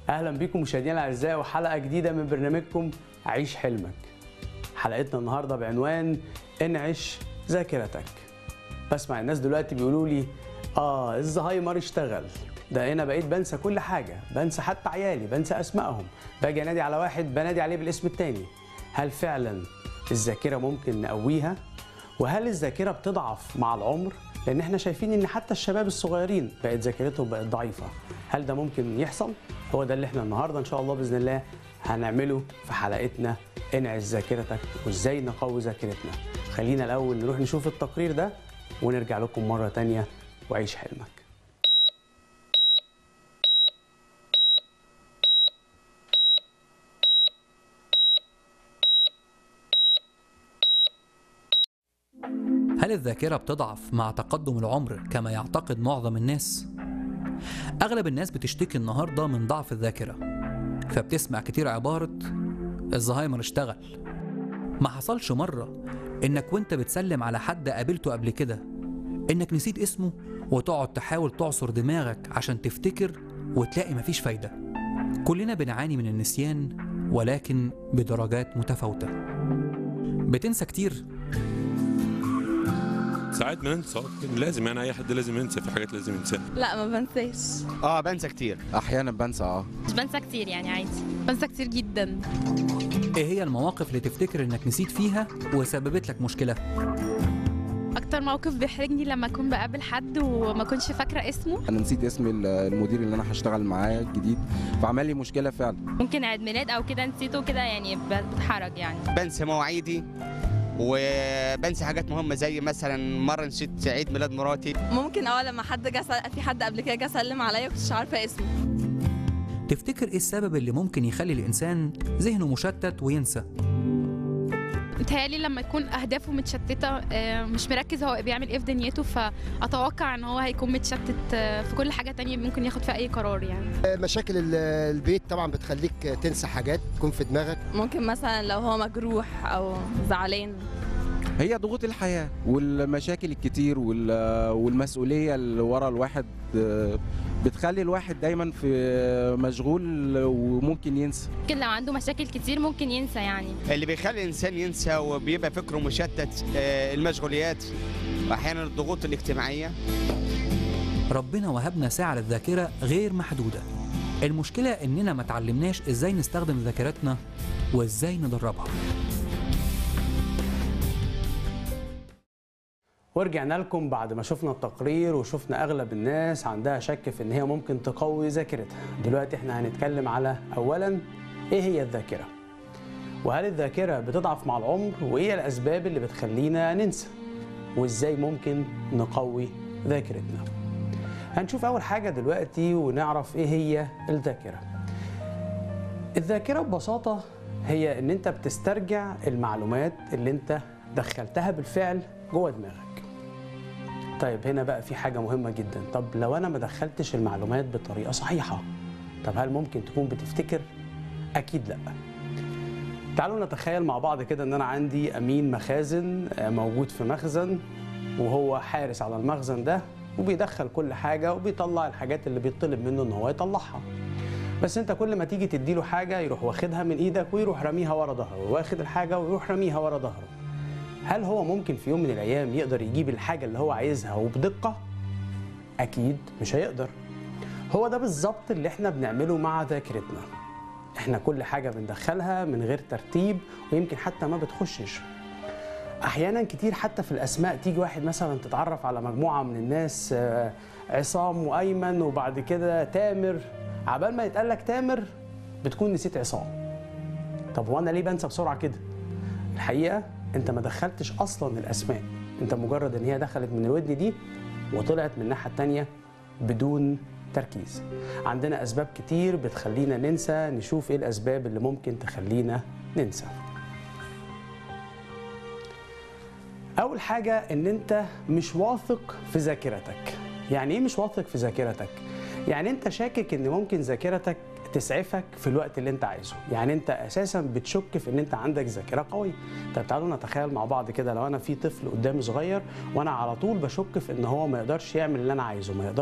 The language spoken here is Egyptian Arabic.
اهلا بيكم مشاهدينا الاعزاء وحلقه جديده من برنامجكم عيش حلمك حلقتنا النهارده بعنوان انعش ذاكرتك بسمع الناس دلوقتي بيقولوا لي اه الزهايمر اشتغل ده انا بقيت بنسى كل حاجه بنسى حتى عيالي بنسى اسمائهم باجي انادي على واحد بنادي عليه بالاسم التاني هل فعلا الذاكره ممكن نقويها وهل الذاكره بتضعف مع العمر لان احنا شايفين ان حتى الشباب الصغيرين بقت ذاكرتهم بقت ضعيفه هل ده ممكن يحصل هو ده اللي احنا النهارده ان شاء الله باذن الله هنعمله في حلقتنا انعش ذاكرتك وازاي نقوي ذاكرتنا خلينا الاول نروح نشوف التقرير ده ونرجع لكم مره تانية وعيش حلمك هل الذاكرة بتضعف مع تقدم العمر كما يعتقد معظم الناس؟ أغلب الناس بتشتكي النهاردة من ضعف الذاكرة فبتسمع كتير عبارة الزهايمر اشتغل ما حصلش مرة إنك وإنت بتسلم على حد قابلته قبل كده إنك نسيت اسمه وتقعد تحاول تعصر دماغك عشان تفتكر وتلاقي مفيش فايدة كلنا بنعاني من النسيان ولكن بدرجات متفاوتة بتنسى كتير ساعات بننسى لازم يعني اي حد لازم ينسى في حاجات لازم ينساها لا ما بنساش اه بنسى كتير احيانا بنسى اه مش بنسى كتير يعني عادي بنسى كتير جدا ايه هي المواقف اللي تفتكر انك نسيت فيها وسببت لك مشكلة اكتر موقف بيحرجني لما اكون بقابل حد وما اكونش فاكره اسمه انا نسيت اسم ال- المدير اللي انا هشتغل معاه الجديد فعمل لي مشكله فعلا ممكن عيد ميلاد او كده نسيته كده يعني بتحرج يعني بنسى مواعيدي وبنسى حاجات مهمه زي مثلا مره نسيت عيد ميلاد مراتي ممكن اه لما حد جه سل- في حد قبل كده جه سلم عليا كنتش عارفه اسمه تفتكر ايه السبب اللي ممكن يخلي الانسان ذهنه مشتت وينسى متهيألي لما يكون اهدافه متشتته آه، مش مركز هو بيعمل ايه في دنيته فاتوقع ان هو هيكون متشتت آه، في كل حاجه تانية ممكن ياخد فيها اي قرار يعني مشاكل ال- البيت طبعا بتخليك تنسى حاجات تكون في دماغك ممكن مثلا لو هو مجروح او زعلان هي ضغوط الحياه والمشاكل الكتير وال- والمسؤوليه اللي ورا الواحد آه، بتخلي الواحد دايما في مشغول وممكن ينسى ممكن لو عنده مشاكل كتير ممكن ينسى يعني اللي بيخلي الانسان ينسى وبيبقى فكره مشتت آه، المشغوليات واحيانا الضغوط الاجتماعيه ربنا وهبنا ساعة للذاكرة غير محدودة المشكلة إننا ما تعلمناش إزاي نستخدم ذاكرتنا وإزاي ندربها ورجعنا لكم بعد ما شفنا التقرير وشفنا اغلب الناس عندها شك في ان هي ممكن تقوي ذاكرتها دلوقتي احنا هنتكلم على اولا ايه هي الذاكره وهل الذاكره بتضعف مع العمر وايه الاسباب اللي بتخلينا ننسى وازاي ممكن نقوي ذاكرتنا هنشوف اول حاجه دلوقتي ونعرف ايه هي الذاكره الذاكره ببساطه هي ان انت بتسترجع المعلومات اللي انت دخلتها بالفعل جوه دماغك طيب هنا بقى في حاجة مهمة جدا طب لو أنا ما دخلتش المعلومات بطريقة صحيحة طب هل ممكن تكون بتفتكر؟ أكيد لأ تعالوا نتخيل مع بعض كده إن أنا عندي أمين مخازن آه، موجود في مخزن وهو حارس على المخزن ده وبيدخل كل حاجة وبيطلع الحاجات اللي بيطلب منه إن هو يطلعها بس انت كل ما تيجي تديله حاجه يروح واخدها من ايدك ويروح راميها ورا ظهره واخد الحاجه ويروح راميها ورا ظهره هل هو ممكن في يوم من الايام يقدر يجيب الحاجه اللي هو عايزها وبدقه اكيد مش هيقدر هو ده بالظبط اللي احنا بنعمله مع ذاكرتنا احنا كل حاجه بندخلها من غير ترتيب ويمكن حتى ما بتخشش احيانا كتير حتى في الاسماء تيجي واحد مثلا تتعرف على مجموعه من الناس آه، عصام وايمن وبعد كده تامر عبال ما يتقال لك تامر بتكون نسيت عصام طب وانا ليه بنسى بسرعه كده الحقيقه انت ما دخلتش اصلا الاسماء انت مجرد ان هي دخلت من الودن دي وطلعت من الناحيه التانيه بدون تركيز عندنا اسباب كتير بتخلينا ننسى نشوف ايه الاسباب اللي ممكن تخلينا ننسى اول حاجه ان انت مش واثق في ذاكرتك يعني ايه مش واثق في ذاكرتك يعني انت شاكك ان ممكن ذاكرتك تسعفك في الوقت اللي انت عايزه يعني انت اساسا بتشك في ان انت عندك ذاكره قويه طب تعالوا نتخيل مع بعض كده لو انا في طفل قدامي صغير وانا على طول بشك في ان هو ما يقدرش يعمل اللي انا عايزه ما يقدرش